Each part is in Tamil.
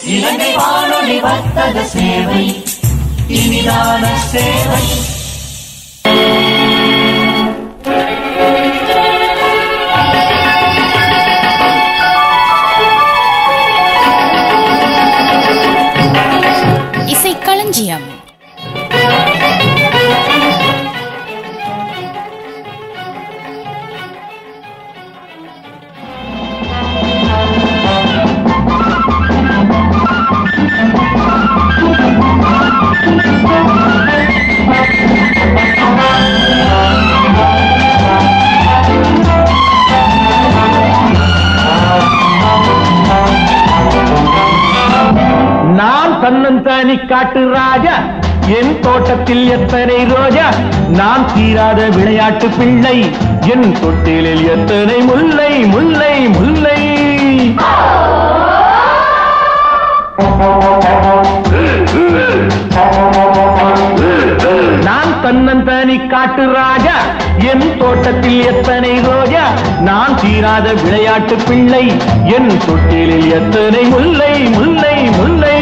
இலங்கை வானொலி வர்த்தக சேவை இனிதான சேவை இசைக்களஞ்சியம் நான் தன்னந்தானி காட்டு ராஜா என் தோட்டத்தில் எத்தனை ரோஜா நான் தீராத விளையாட்டு பிள்ளை என் தொட்டிலில் எத்தனை முல்லை முல்லை முல்லை நான் தன்னந்தானி காட்டு ராஜா என் தோட்டத்தில் எத்தனை ரோஜா நான் தீராத விளையாட்டு பிள்ளை என் தொட்டிலில் எத்தனை முல்லை முல்லை முல்லை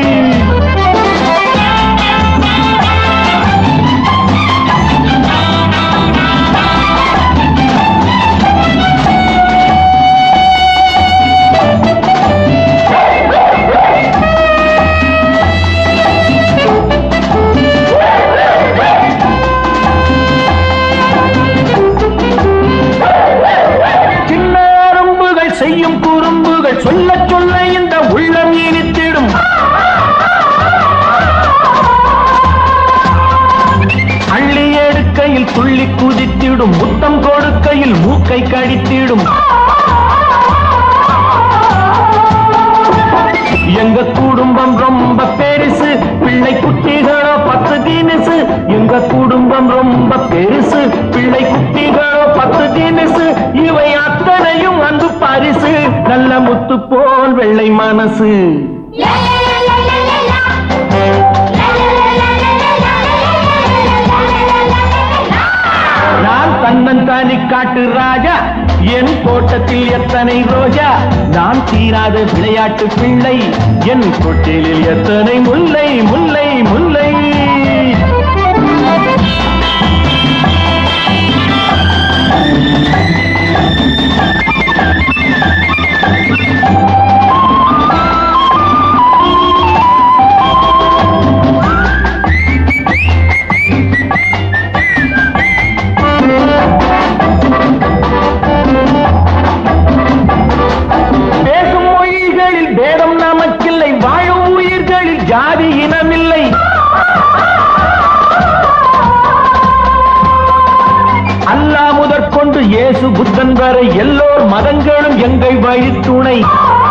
சின்ன அரும்புகள் செய்யும் குறும்புகள் சொல்ல சொல்ல இந்த உள்ளம் இனித்திடும் அள்ளி எடுக்கையில் துள்ளி குதித்திடும் முத்தம் கொடுக்கையில் மூக்கை கடித்திடும் எங்க குடும்பம் ரொம்ப பெருசு பிள்ளை குட்டிகளோ பத்து தினசு எங்க குடும்பம் ரொம்ப பெருசு பிள்ளை குட்டிகளோ பத்து தினசு இவை அத்தனையும் அன்பு பரிசு நல்ல முத்து போல் வெள்ளை மனசு நான் தன்னந்தானி காட்டு ராஜா என் தோட்டத்தில் எத்தனை ரோஜா நான் தீராத விளையாட்டு பிள்ளை என் தொட்டிலில் எத்தனை முல்லை முல்லை முல்லை பேசும் மொழிகளில் பேதம் நமக்கில்லை வாழும் உயிர்களில் ஜாதி இனமில்லை அல்லா முதற்கொண்டு இயேசு புத்தன் வரை எல்லோர் மதங்களும் எங்கள் வழித்துணை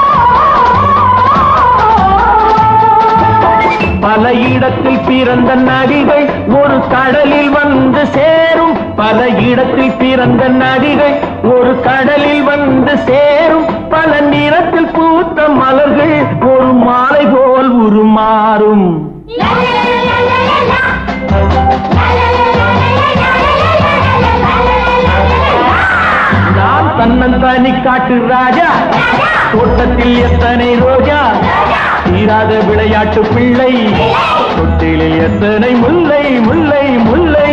பல இடத்தில் பிறந்த நடிகள் ஒரு கடலில் வந்து சேரும் பல இடத்தில் பிறந்த நடிகள் ஒரு கடலில் வந்து சேரும் பல நிறத்தில் பூத்த மலர்கள் ஒரு மாலை போல் உருமாறும் நான் தன்னந்தானி காட்டு ராஜா தோட்டத்தில் எத்தனை ரோஜா தீராத விளையாட்டு பிள்ளை தொட்டிலில் எத்தனை முல்லை முல்லை முல்லை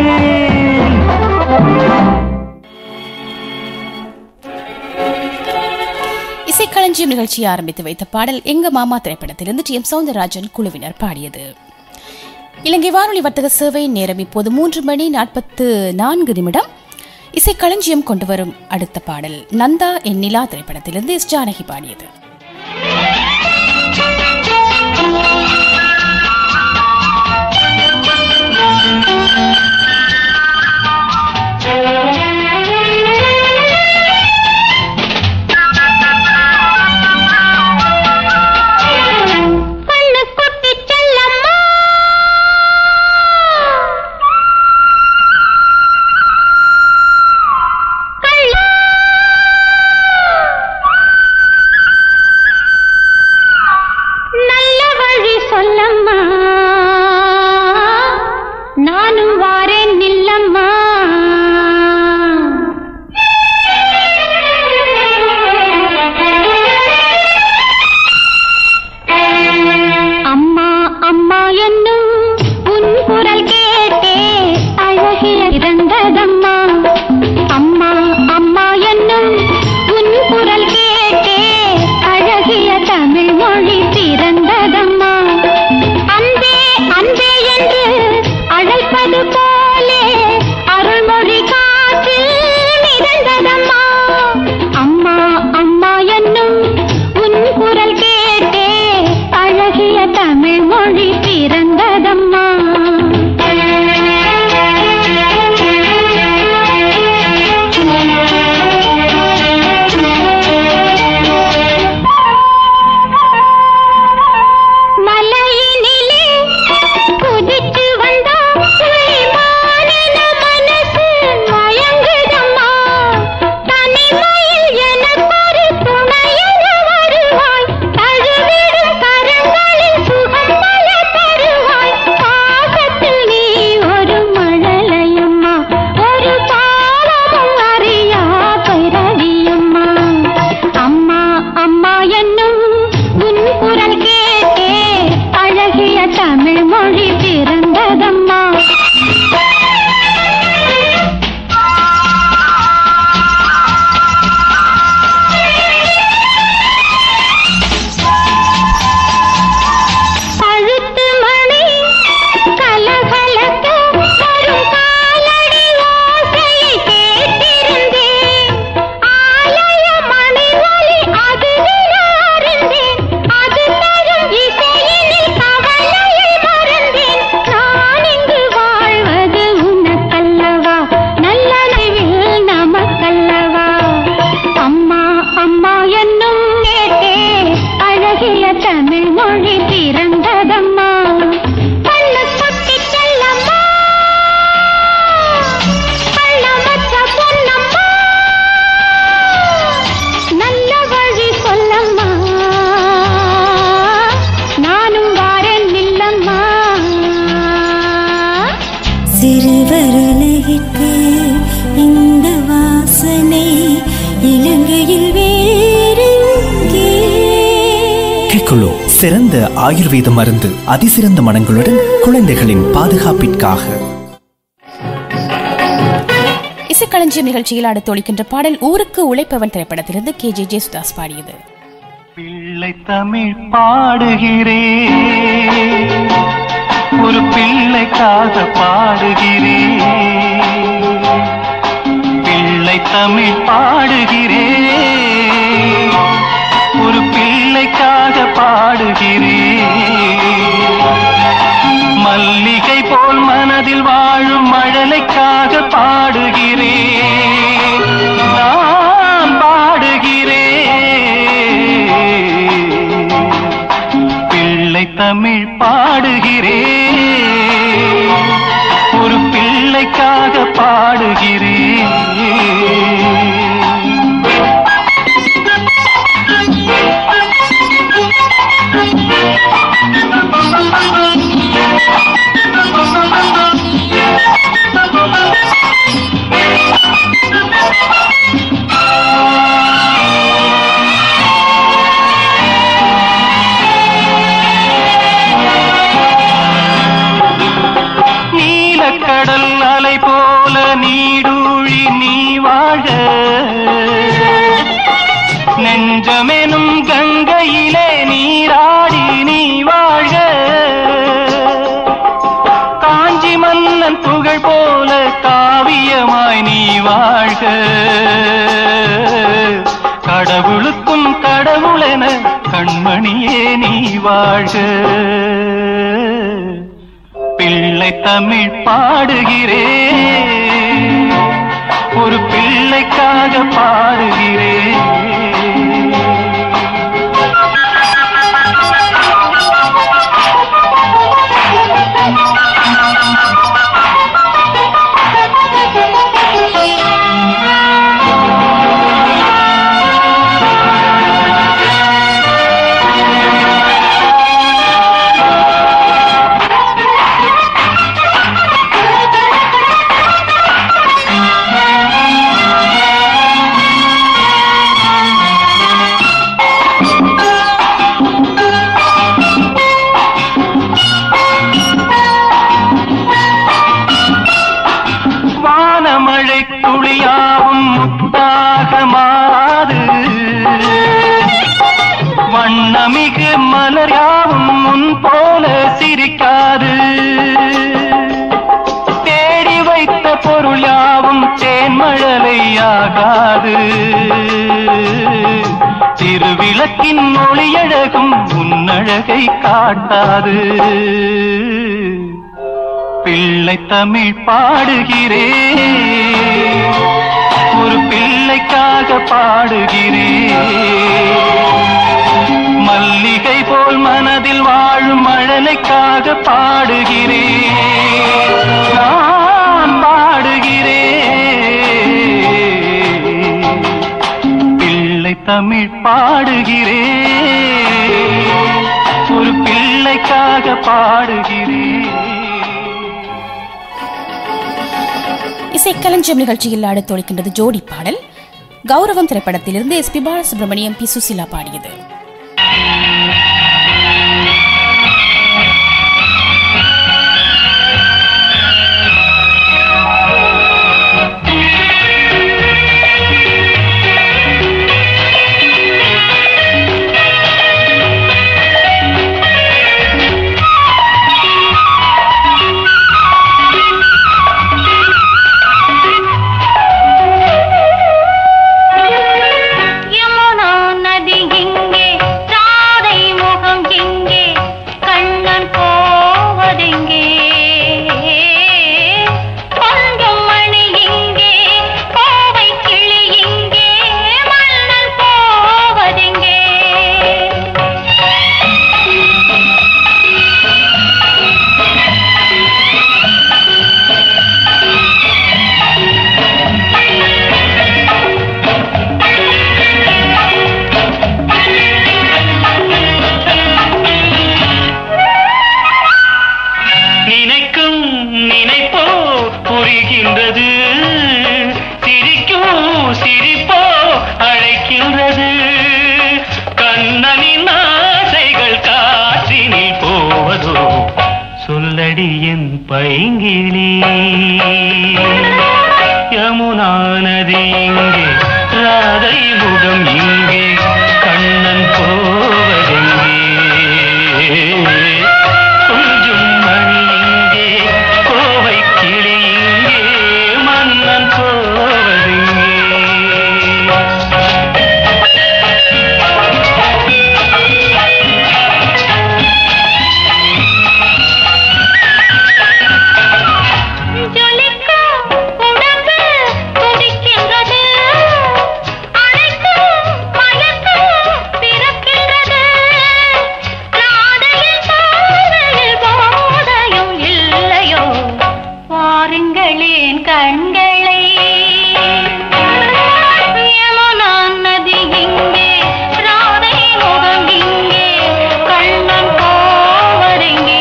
இசைக்களஞ்சியம் நிகழ்ச்சியை ஆரம்பித்து வைத்த பாடல் எங்க மாமா திரைப்படத்திலிருந்து டி எம் சவுந்தரராஜன் குழுவினர் பாடியது இலங்கை வானொலி வர்த்தக சேவை நேரம் இப்போது மூன்று மணி நாற்பத்து நான்கு நிமிடம் இசைக்களஞ்சியம் கொண்டு வரும் அடுத்த பாடல் நந்தா என் நிலா திரைப்படத்திலிருந்து எஸ் ஜானகி பாடியது கள்ள குழு சிறந்த ஆயுர்வேத மருந்து அதிசிறந்த மனங்களுடன் குழந்தைகளின் பாதுகாப்பிற்காக இசைக்களஞ்சியம் நிகழ்ச்சியில் அடுத்து ஒழிக்கின்ற பாடல் ஊருக்கு உழைப்பவன் திரைப்படத்திலிருந்து கே ஜே ஜேசுதாஸ் பாடியது பிள்ளை தமிழ் பாடுகிறேன் ஒரு பிள்ளைக்காக பாடுகிறேன் பிள்ளை தமிழ் பாடுகிறேன் ஒரு பிள்ளைக்காக பாடுகிறேன் மல்லிகை போல் மனதில் வாழும் மழலைக்காக பாடுகிறேன் நான் பாடுகிறேன் பிள்ளை தமிழ் பாடுகிறேன் ஒரு பிள்ளைக்காக பாடுகிறேன் நீலக்கடல் அலை போல நீடூழி நீ வாழ நெஞ்சமெனும் கங்கையிலே நீராடி நீ வாழ்க காஞ்சி மன்னன் புகழ் போல காவியமாய் நீ வாழ்க கடவுளுக்கும் கடவுளென கண்மணியே நீ வாழ்க பிள்ளை தமிழ் பாடுகிறேன் ஒரு பிள்ளைக்காக பாடுகிறேன் வானமழை துளியாவும் முத்தாக மாறாது வண்ணமிகு மலர் யாவும் முன் போல சிரிக்காது தேடி வைத்த பொருள் யாவும் தேன்மழலையாகாது திருவிளக்கின் ஒளியழகும் உன்னழகை காட்டாது பிள்ளை தமிழ் பாடுகிறேன் ஒரு பிள்ளைக்காக பாடுகிறேன் மல்லிகை போல் மனதில் வாழும் மழலைக்காக பாடுகிறேன் நான் பாடுகிறேன் பிள்ளை தமிழ் பாடுகிறேன் ஒரு பிள்ளைக்காக பாடுகிறேன் இசைக்களஞ்சியம் நிகழ்ச்சியில் அடுத்து ஒழிக்கின்றது ஜோடி பாடல் கௌரவம் திரைப்படத்திலிருந்து S P Balasubrahmanyam P Susheela பாடியது யமுனா நதி இங்கே ராதை கிளி என் பைங்கிளி யமுனா நதி இங்கே ராதை முகம் இங்கே கண்ணன் போவதெங்கே கொஞ்சம் மணி இங்கே கோவை கிளி இங்கே மன்னன் போவதெங்கே ஜொலிக்கும் உடம்பு துடிக்கின்றது அனைத்தும் மயக்கம் பிறக்கின்றது ராதையின் பார்வையில் போதையும் இல்லையோ பாருங்களேன் கண்களை யமுனா நதி இங்கே ராதை முகம் இங்கே கண்ணன் போவதெங்கே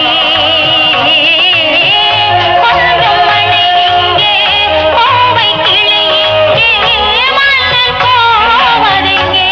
கொஞ்சம் மழை இங்கே கோவை கிளி இங்கே மன்னன் போவதெங்கே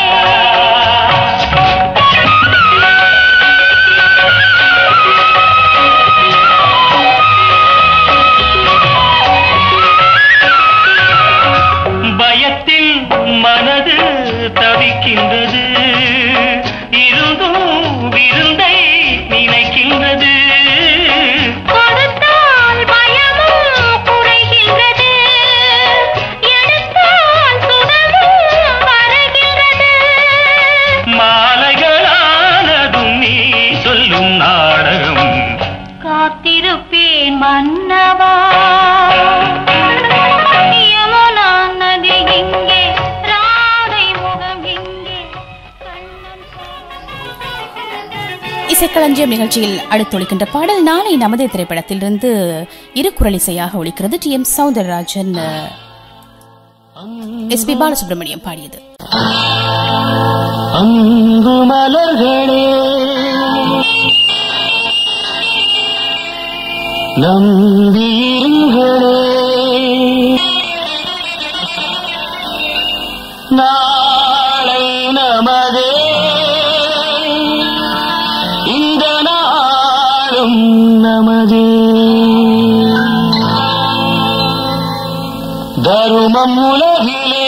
பயத்தில் மனது தவிக்கின்றது இருந்தும் விருந்தை நினைக்கின்றது கொடுத்தால் பயமும் குறைகின்றது எடுத்தால் சுகமும் வருகின்றது மாலைகளானதும் நீ சொல்லும் நாடகம் காத்திருப்பேன் மன்னவா யமுனா நதி இங்கே ராதை முகம் இங்கே கண்ணன் இசைக்களஞ்சியம் நிகழ்ச்சியில் அடுத்தொழிக்கின்ற பாடல் நாளை நமதே திரைப்படத்திலிருந்து இரு குரல் இசையாக ஒலிக்கிறது T M Soundararajan S P Balasubrahmanyam பாடியது அங்கு மலர்களே நம்பியிருங்களே நாளை நமதே இந்த நாளும் நமதே தருமம் உலகிலே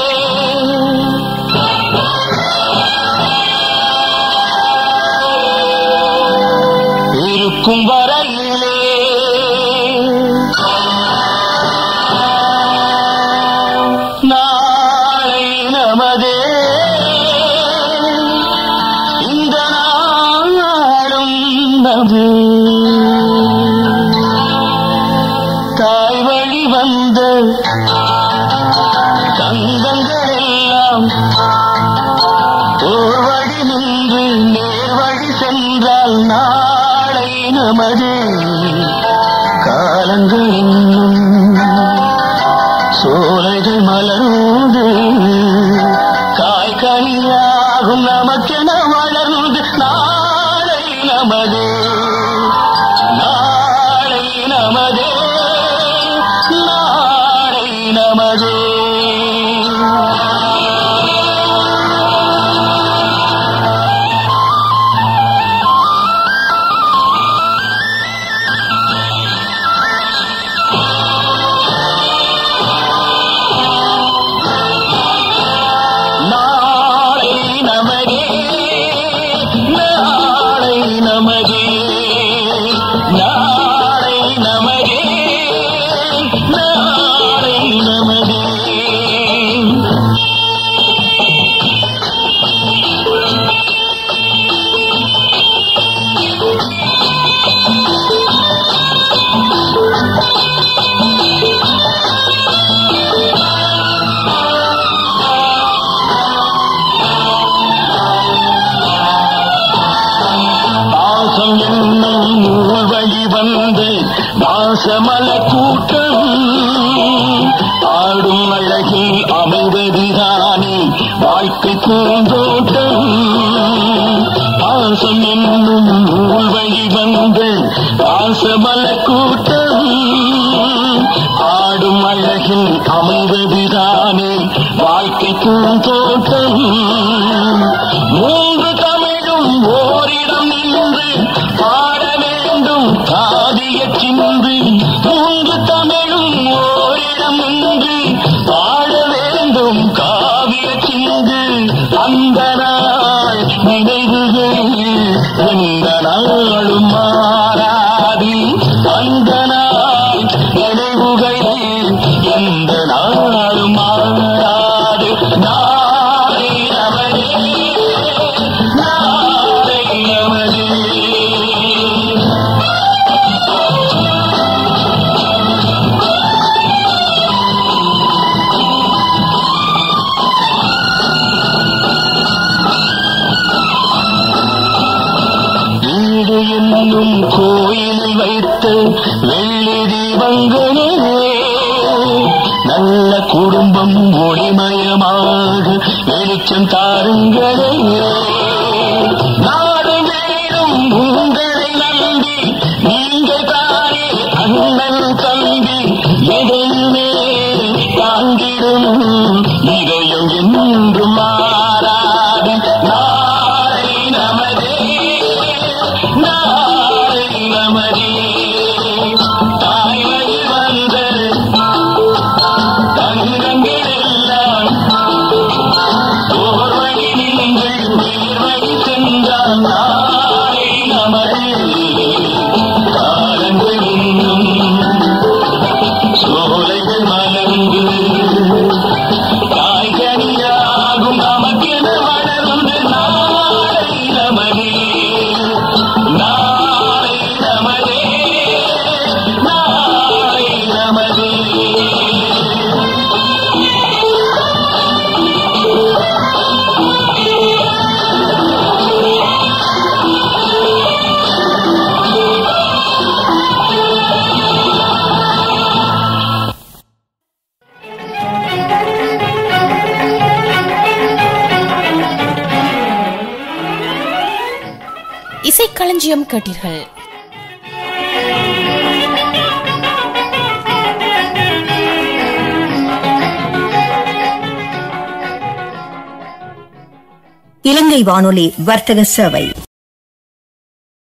இருக்கும் வரையிலே நாளை நமதே இந்த நாளும் நமதே தாய் வழி வந்த தங்கங்கள் எல்லாம் ஓர் வழி நின்று நேர் வழி சென்றால் நாளை நமது காலங்கள் இன்னும் சோலைகள் மலர்ந்து காய்கனியாகும் நமக்கென வளர்ந்து நாளை நமது நாளை நமதே நாளை நமதே நாளை நமதே நாளை நமதே நாளை நமதே நாளை நமதே பாசம் என்னும் நூல் வழி வந்து பாசமல கூட்டம் ஆடும் அழகில் அமைவதுதானே வாழ்க்கை பூந்தோட்டம் பாசம் என்னும் நூல் வழி வந்து பாசமல கூட்டம் ஆடும் அழகில் அமைவதுதானே வாழ்க்கை பூந்தோட்டம் மூன்று தமிழும் ஓரிடம் நின்று பாட வேண்டும் காதிய நாளும் மாறாது அந்த நாள் நினைவுகள் எந்த நாளும் மாறாது நாளை நமதே நாளை நமதே வீடு என்னும் கோயிலில் வைத்த வெள்ளி தீபங்களே நல்ல குடும்பம் ஒளிமயமாக வெளிச்சம் தாருங்களே நாடு வேறும் உங்களை நம்பி நீங்கள் தானே அண்ணன் தம்பி எதையுமே தாங்கிடும் இதயம் என்றும் மாறாது நாளை நமதே நாளை நமதே தாய்மை வந்த தங்கங்கள் எல்லாம் ஓர் வழி நீங்கள் நேர்வழி சென்றால் நாளை நமதே காலங்கள் இன்னும் சோலைகள் மலர்ந்து காய்கனியாகும் நமக்கென வளர்ந்து நாளை நமதே நாளை நமதே நாளை நமதே இசைக்களஞ்சியம் கேட்டீர்கள் இலங்கை வானொலி வர்த்தக சேவை